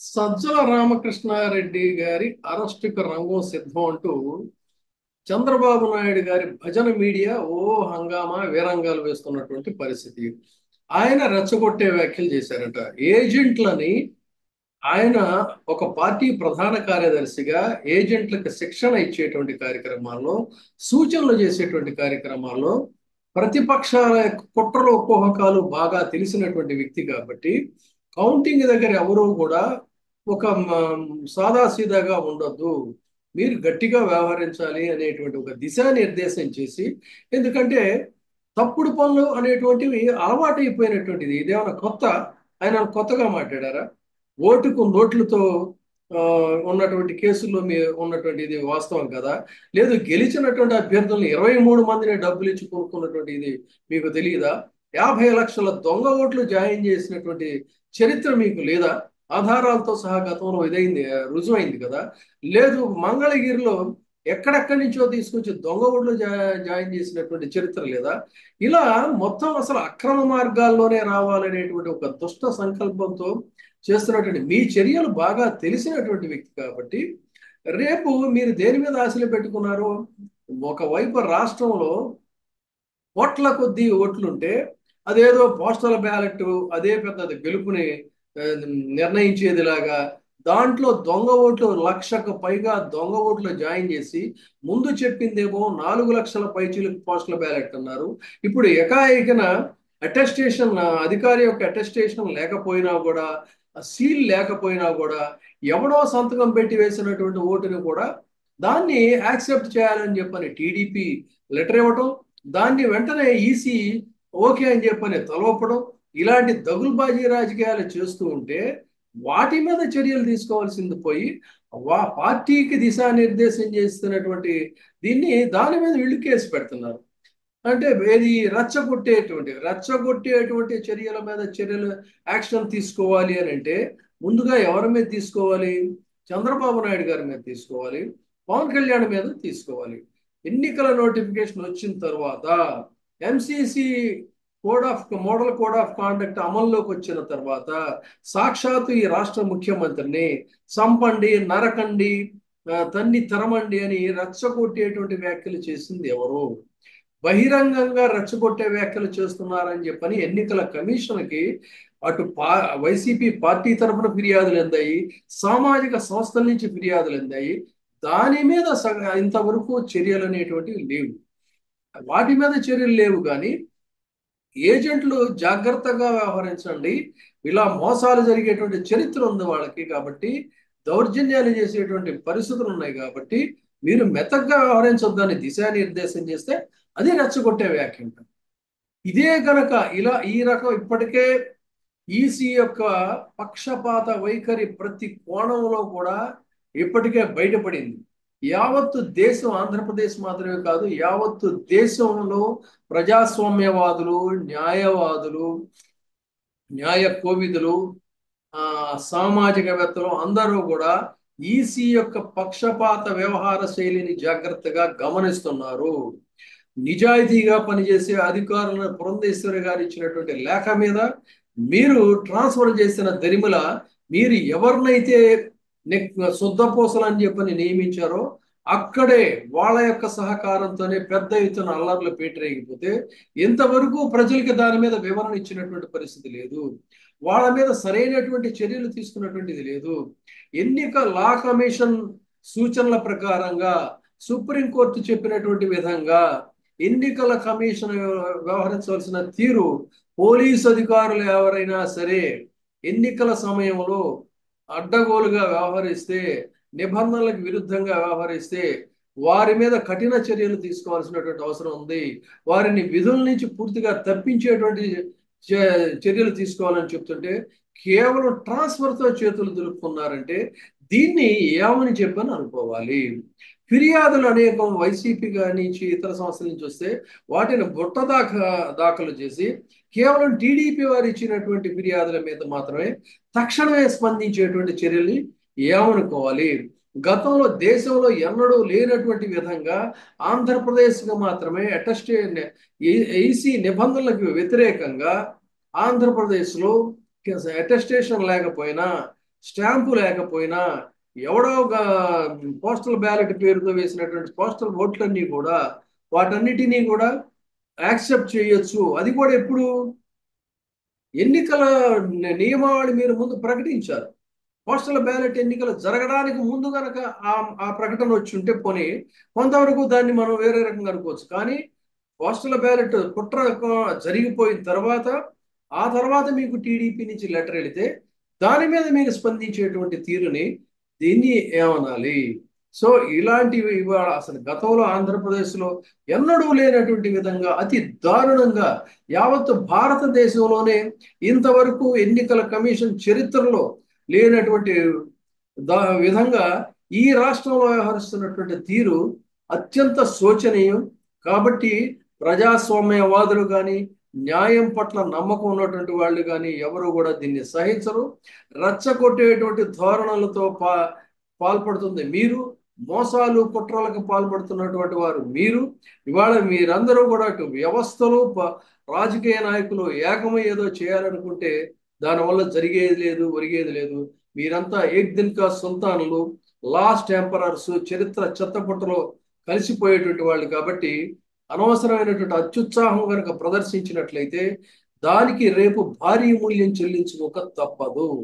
సజ్జల రామకృష్ణారెడ్డి గారి అరెస్టుకు రంగం సిద్ధం అంటూ చంద్రబాబు నాయుడు గారి భజన మీడియా ఓ హంగామా వీరంగాలు వేస్తున్నటువంటి పరిస్థితి ఆయన రెచ్చగొట్టే వ్యాఖ్యలు చేశారట ఏజెంట్లని ఆయన ఒక పార్టీ ప్రధాన కార్యదర్శిగా ఏజెంట్లకు శిక్షణ ఇచ్చేటువంటి కార్యక్రమాల్లో సూచనలు చేసేటువంటి కార్యక్రమాల్లో ప్రతిపక్షాల కుట్రలు కుహకాలు బాగా తెలిసినటువంటి వ్యక్తి కాబట్టి కౌంటింగ్ దగ్గర ఎవరు కూడా ఒక సాదాసీదాగా ఉండొద్దు మీరు గట్టిగా వ్యవహరించాలి అనేటువంటి ఒక దిశానిర్దేశం చేసి ఎందుకంటే తప్పుడు పనులు అనేటువంటివి అలవాటైపోయినటువంటిది ఇదేమైనా కొత్త ఆయన కొత్తగా మాట్లాడారా ఓటుకు నోట్లతో ఉన్నటువంటి కేసుల్లో మీ ఉన్నటువంటి ఇది వాస్తవం కదా లేదు గెలిచినటువంటి అభ్యర్థులను ఇరవై మూడు మందిని డబ్బులు ఇచ్చి కొనుక్కున్నటువంటి ఇది మీకు తెలియదా యాభై లక్షల దొంగ ఓట్లు జాయిన్ చేసినటువంటి చరిత్ర మీకు లేదా ఆధారాలతో సహా గతంలో ఇదైంది రుజువైంది కదా లేదు మంగళగిరిలో ఎక్కడెక్కడి నుంచో తీసుకొచ్చి దొంగ ఓట్లు జాయిన్ చేసినటువంటి చరిత్ర లేదా ఇలా మొత్తం అసలు అక్రమ మార్గాల్లోనే రావాలనేటువంటి ఒక దుష్ట సంకల్పంతో చేస్తున్నటువంటి మీ చర్యలు బాగా తెలిసినటువంటి వ్యక్తి కాబట్టి రేపు మీరు దేని మీద ఆశలు పెట్టుకున్నారు ఒకవైపు రాష్ట్రంలో ఓట్ల కొద్దీ ఓట్లుంటే అదేదో పోస్టల్ బ్యాలెట్ అదే పెద్ద గెలుపుని నిర్ణయించేదిలాగా దాంట్లో దొంగ ఓట్లు లక్షకు పైగా దొంగ ఓట్లు జాయిన్ చేసి ముందు చెప్పిందేమో నాలుగు లక్షల పైచీలకు పోస్టల్ బ్యాలెట్ అన్నారు ఇప్పుడు ఎకాఏకన అటెస్టేషన్ అధికారి యొక్క అటెస్టేషన్ లేకపోయినా కూడా సీల్ లేకపోయినా కూడా ఎవడో సంతకం పెట్టి వేసినటువంటి ఓటుని కూడా దాన్ని యాక్సెప్ట్ చేయాలని చెప్పని టీడీపీ లెటర్ ఇవ్వటం దాన్ని వెంటనే ఈసీ ఓకే అని చెప్పని తలవపడం ఇలాంటి దగులుబాజీ రాజకీయాలు చేస్తూ ఉంటే వాటి మీద చర్యలు తీసుకోవాల్సింది పోయి వా పార్టీకి దిశానిర్దేశం చేస్తున్నటువంటి దీన్ని దాని మీద వీళ్ళు కేసు పెడుతున్నారు అంటే ఏది రెచ్చగొట్టేటువంటి రెచ్చగొట్టేటువంటి చర్యల మీద చర్యలు యాక్షన్ తీసుకోవాలి అని అంటే ముందుగా ఎవరి మీద తీసుకోవాలి చంద్రబాబు నాయుడు గారి మీద తీసుకోవాలి పవన్ కళ్యాణ్ మీద తీసుకోవాలి ఎన్నికల నోటిఫికేషన్ వచ్చిన తర్వాత MCC code of model code of conduct అమల్లోకి వచ్చిన తర్వాత సాక్షాత్తు ఈ రాష్ట్ర ముఖ్యమంత్రిని సంపండి నరకండి తన్ని తరమండి అని రెచ్చగొట్టేటువంటి వ్యాఖ్యలు చేసింది ఎవరు బహిరంగంగా రెచ్చగొట్టే వ్యాఖ్యలు చేస్తున్నారని చెప్పని ఎన్నికల కమిషన్కి అటు పా వైసీపీ పార్టీ తరఫున ఫిర్యాదులు ఎందాయి సామాజిక సంస్థల నుంచి ఫిర్యాదులు ఎందాయి దాని మీద ఇంతవరకు చర్యలు అనేటువంటివి లేవు వాటి మీద చర్యలు లేవు కానీ ఏజెంట్లు జాగ్రత్తగా వ్యవహరించండి ఇలా మోసాలు జరిగేటువంటి చరిత్ర ఉంది వాళ్ళకి కాబట్టి దౌర్జన్యాలు చేసేటువంటి పరిస్థితులు ఉన్నాయి కాబట్టి మీరు మెతగ్గా వ్యవహరించొద్దని దిశానిర్దేశం చేస్తే అది రెచ్చగొట్టే వ్యాఖ్య ఇదే గనక ఇలా ఈ రకం ఇప్పటికే ఈసీ యొక్క పక్షపాత వైఖరి ప్రతి కోణంలో కూడా ఇప్పటికే బయటపడింది యావత్తు దేశం ఆంధ్రప్రదేశ్ మాత్రమే కాదు యావత్తు దేశంలో ప్రజాస్వామ్యవాదులు న్యాయవాదులు న్యాయ కోవిదులు ఆ సామాజికవేత్తలు అందరూ కూడా ఈసీ యొక్క పక్షపాత వ్యవహార శైలిని జాగ్రత్తగా గమనిస్తున్నారు నిజాయితీగా పనిచేసే అధికారులను పురంధేశ్వరి గారు ఇచ్చినటువంటి లేఖ మీద మీరు ట్రాన్స్ఫర్ చేసిన దరిమిల మీరు ఎవరినైతే శుద్ధపూసలు అని చెప్పని నియమించారో అక్కడే వాళ్ళ యొక్క సహకారంతోనే పెద్ద ఎత్తున అల్లర్లు పేటరేగిపోతే ఇంతవరకు ప్రజలకి దాని మీద వివరణ ఇచ్చినటువంటి పరిస్థితి లేదు వాళ్ళ మీద సరైనటువంటి చర్యలు తీసుకున్నటువంటిది లేదు ఎన్నిక లా కమిషన్ సూచనల ప్రకారంగా సుప్రీంకోర్టు చెప్పినటువంటి విధంగా ఎన్నికల కమిషన్ వ్యవహరించవలసిన తీరు పోలీసు అధికారులు ఎవరైనా సరే ఎన్నికల సమయంలో అడ్డగోలుగా వ్యవహరిస్తే నిబంధనలకు విరుద్ధంగా వ్యవహరిస్తే వారి మీద కఠిన చర్యలు తీసుకోవాల్సినటువంటి అవసరం ఉంది వారిని విధుల నుంచి పూర్తిగా తప్పించేటువంటి చర్యలు తీసుకోవాలని చెప్తుంటే కేవలం ట్రాన్స్ఫర్తో చేతులు దులుపుకున్నారంటే దీన్ని ఏమని చెప్పని అనుకోవాలి ఫిర్యాదులు అనేకం వైసీపీ నుంచి ఇతర సంస్థల నుంచి వస్తే వాటిని బుట్ట దాఖ దాఖలు చేసి కేవలం టీడీపీ వారు ఇచ్చినటువంటి ఫిర్యాదుల మీద మాత్రమే తక్షణమే స్పందించేటువంటి చర్యల్ని ఏమనుకోవాలి గతంలో దేశంలో ఎన్నడూ లేనటువంటి విధంగా ఆంధ్రప్రదేశ్గా మాత్రమే అటెస్టే ఈసీ నిబంధనలకు వ్యతిరేకంగా ఆంధ్రప్రదేశ్లో అటెస్టేషన్ లేకపోయినా స్టాంపు లేకపోయినా ఎవడో ఒక పోస్టల్ బ్యాలెట్ పేరుతో వేసినటువంటి పోస్టల్ ఓట్లన్నీ కూడా వాటన్నిటినీ కూడా యాక్సెప్ట్ చేయొచ్చు అది కూడా ఎప్పుడు ఎన్నికల నియమావళి మీరు ముందు ప్రకటించారు పోస్టల్ బ్యాలెట్ ఎన్నికలు జరగడానికి ముందు కనుక ఆ ఆ ప్రకటన వచ్చి ఉంటే పోనీ కొంతవరకు దాన్ని మనం వేరే రకంగా అనుకోవచ్చు కానీ పోస్టల్ బ్యాలెట్ కుట్ర జరిగిపోయిన తర్వాత ఆ తర్వాత మీకు టీడీపీ నుంచి లెటర్ వెళితే దాని మీద మీరు స్పందించేటువంటి తీరుని దీన్ని ఏమనాలి సో ఇలాంటివి ఇవాళ అసలు గతంలో ఆంధ్రప్రదేశ్లో ఎన్నడూ లేనటువంటి విధంగా అతి దారుణంగా యావత్ భారతదేశంలోనే ఇంతవరకు ఎన్నికల కమిషన్ చరిత్రలో లేనటువంటి విధంగా ఈ రాష్ట్రంలో వ్యవహరిస్తున్నటువంటి తీరు అత్యంత శోచనీయం కాబట్టి ప్రజాస్వామ్యవాదులు కానీ న్యాయం పట్ల నమ్మకం ఉన్నటువంటి వాళ్ళు కానీ ఎవరు కూడా దీన్ని సహించరు రచ్చగొట్టేటువంటి ధోరణులతో పా పాల్పడుతుంది మీరు మోసాలు కుట్రలకు పాల్పడుతున్నటువంటి వారు మీరు ఇవాళ మీరందరూ కూడా వ్యవస్థలు రాజకీయ నాయకులు ఏకమై ఏదో చేయాలనుకుంటే దానివల్ల జరిగేది లేదు ఒరిగేది లేదు మీరంతా ఏక్ దిన్ కా సుల్తాన్లు లాస్ట్ ఎంపరర్స్ చరిత్ర చెత్తపుట్టలో కలిసిపోయేటువంటి వాళ్ళు కాబట్టి అనవసరమైనటువంటి అత్యుత్సాహం కనుక ప్రదర్శించినట్లయితే దానికి రేపు భారీ మూల్యం చెల్లించుకోక తప్పదు